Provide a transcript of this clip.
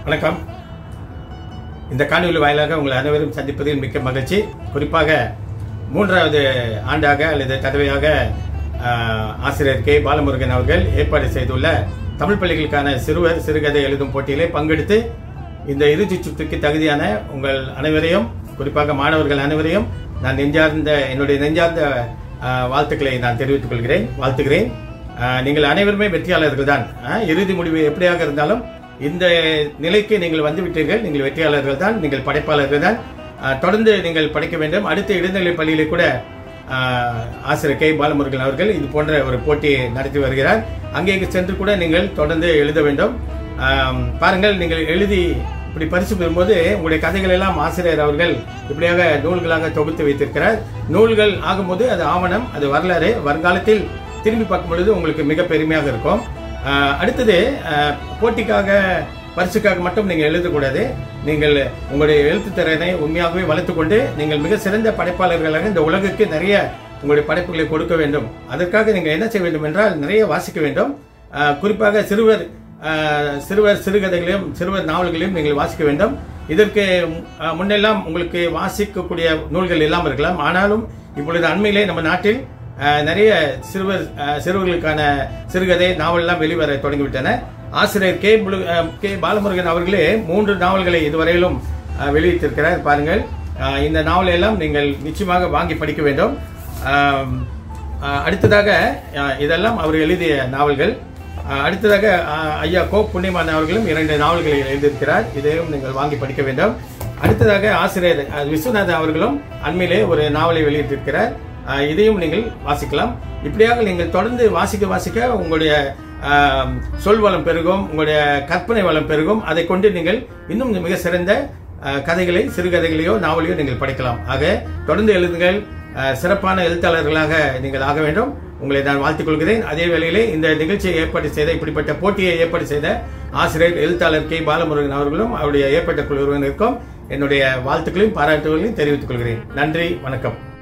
வணக்கம் இந்த காணொலி வாயிலாக உங்களை அனைவரும் சந்திப்பதில் மிக்க மகிழ்ச்சி குறிப்பாக மூன்றாவது ஆண்டாக அல்லது தடவையாக ஆஹ், ஆசிரியர் கே பாலமுருகன் அவர்கள் ஏற்பாடு செய்துள்ள தமிழ் பள்ளிகளுக்கான சிறுவர் சிறுகதை எழுதும் போட்டியிலே பங்கெடுத்து இந்த இறுதிச் சுற்றுக்கு தகுதியான உங்கள் அனைவரையும் குறிப்பாக மாணவர்கள் அனைவரையும் நான் நெஞ்சார்ந்த என்னுடைய நெஞ்சார்ந்த ஆஹ், வாழ்த்துக்களை நான் தெரிவித்துக் கொள்கிறேன் வாழ்த்துகிறேன் ஆஹ், நீங்கள் அனைவருமே வெற்றியாளர்கள் தான் ஆஹ், இறுதி முடிவு எப்படியாக இருந்தாலும் இந்த நிலைக்கு நீங்கள் வந்து விட்டீர்கள் நீங்கள் வெற்றியாளர்கள் தான் நீங்கள் படைப்பாளர்கள் தான் ஆஹ், தொடர்ந்து நீங்கள் படிக்க வேண்டும் அடுத்த இடைநிலை பள்ளியிலே கூட ஆஹ், ஆசிரியர் கே பாலமுருகன் அவர்கள் இது போன்ற ஒரு போட்டியை நடத்தி வருகிறார் அங்கே சென்று கூட நீங்கள் தொடர்ந்து எழுத வேண்டும் ஆம், பாருங்கள் நீங்கள் எழுதி இப்படி பரிசு பெறும்போது உங்களுடைய கதைகள் எல்லாம் ஆசிரியர் அவர்கள் இப்படியாக நூல்களாக தொகுத்து வைத்திருக்கிறார் நூல்கள் ஆகும்போது அது ஆவணம் அது வரலாறு வருங்காலத்தில் திரும்பி பார்க்கும் பொழுது உங்களுக்கு மிக பெருமையாக இருக்கும் ஆஹ், அடுத்தது ஆஹ், போட்டிக்காக பரிசுக்காக மட்டும் நீங்கள் எழுதக்கூடாது நீங்கள் உங்களுடைய எழுத்து திறனை உண்மையாகவே வளர்த்துக்கொண்டு நீங்கள் மிக சிறந்த படைப்பாளர்களாக இந்த உலகுக்கு நிறைய உங்களுடைய படைப்புகளை கொடுக்க வேண்டும் அதற்காக நீங்கள் என்ன செய்ய வேண்டும் என்றால் நிறைய வாசிக்க வேண்டும் ஆஹ், குறிப்பாக சிறுவர் ஆஹ், சிறுவர் சிறுகதைகளையும் சிறுவர் நாவல்களையும் நீங்கள் வாசிக்க வேண்டும் இதற்கு ஆஹ், முன்னெல்லாம் உங்களுக்கு வாசிக்கக்கூடிய நூல்கள் எல்லாம் இருக்கலாம் ஆனாலும் இப்பொழுது அண்மையிலே நம்ம நாட்டில் ஆஹ், நிறைய சிறுவர் ஆஹ், சிறுவர்களுக்கான சிறுகதை நாவல்லாம் வெளிவர தொடங்கிவிட்டன ஆசிரியர் கே முழு- ஆஹ், கே பாலமுருகன் அவர்களே மூன்று நாவல்களை இதுவரையிலும் ஆஹ், வெளியிட்டிருக்கிறார் பாருங்கள் ஆஹ், இந்த நாவலை எல்லாம் நீங்கள் நிச்சயமாக வாங்கி படிக்க வேண்டும் ஆம், ஆஹ், அடுத்ததாக ஆஹ், இதெல்லாம் அவர் எழுதிய நாவல்கள் ஆஹ், அடுத்ததாக ஆஹ், ஐயா கோ புண்ணியமான் அவர்களும் இரண்டு நாவல்களை எழுதியிருக்கிறார் இதையும் நீங்கள் வாங்கி படிக்க வேண்டும் அடுத்ததாக ஆசிரியர் அஹ், விஸ்வநாதன் அவர்களும் அண்மையிலே ஒரு நாவலை வெளியிட்டிருக்கிறார் ஆஹ், இதையும் நீங்கள் வாசிக்கலாம் இப்படியாக நீங்கள் தொடர்ந்து வாசிக்க வாசிக்க உங்களுடைய ஆஹ், சொல் வளம் பெருகும் உங்களுடைய கற்பனை வளம் பெருகும் அதை கொண்டு நீங்கள் இன்னும் மிக சிறந்த ஆஹ், கதைகளை சிறுகதைகளையோ நாவலையோ நீங்கள் படிக்கலாம் ஆக தொடர்ந்து எழுதுங்கள் ஆஹ், சிறப்பான எழுத்தாளர்களாக நீங்கள் ஆக வேண்டும் உங்களை நான் வாழ்த்துக் கொள்கிறேன் அதே வேளையிலே இந்த நிகழ்ச்சியை ஏற்பாடு செய்த இப்படிப்பட்ட போட்டியை ஏற்பாடு செய்த ஆசிரியர் எழுத்தாளர் கே பாலமுருகன் அவர்களும் அவருடைய ஏற்பட்ட குழுவினருக்கும் என்னுடைய வாழ்த்துக்களையும் பாராட்டுகளையும் தெரிவித்துக் கொள்கிறேன் நன்றி வணக்கம்